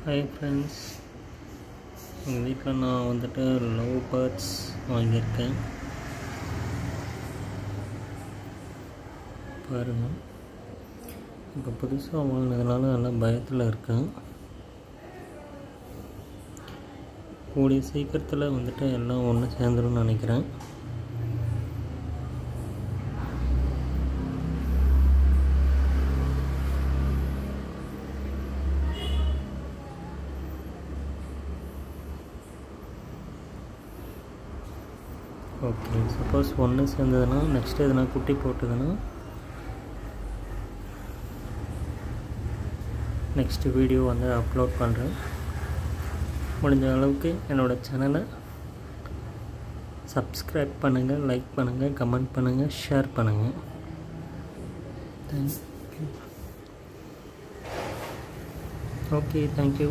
hi friends எங்கள் வீட்டில் நான் வந்துட்டு லவ் பேர்ட்ஸ் வாங்கியிருக்கேன் பாருங்கள் இப்போ புதுசாக வாங்கினதுனால நல்லா பயத்தில் இருக்கேன் கூடிய சீக்கிரத்தில் வந்துட்டு எல்லாம் ஒன்று சேர்ந்துரும்னு நினைக்கிறேன் ஓகே சப்போஸ் ஒன்று சேர்ந்ததுன்னா நெக்ஸ்ட் எதுனா குட்டி போட்டதுன்னா நெக்ஸ்ட் வீடியோ வந்து அப்லோட் பண்ணுறேன் முடிஞ்ச அளவுக்கு என்னோடய சேனலை சப்ஸ்கிரைப் பண்ணுங்கள் லைக் பண்ணுங்கள் கமெண்ட் பண்ணுங்கள் ஷேர் பண்ணுங்கள் தேங்க்யூ ஓகே தேங்க்யூ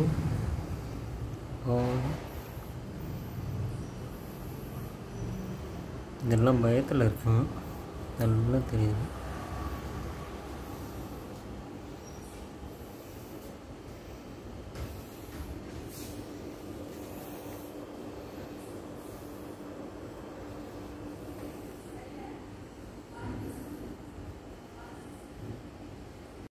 இதெல்லாம் பயத்தில் இருக்கும் நல்லா தெரியுது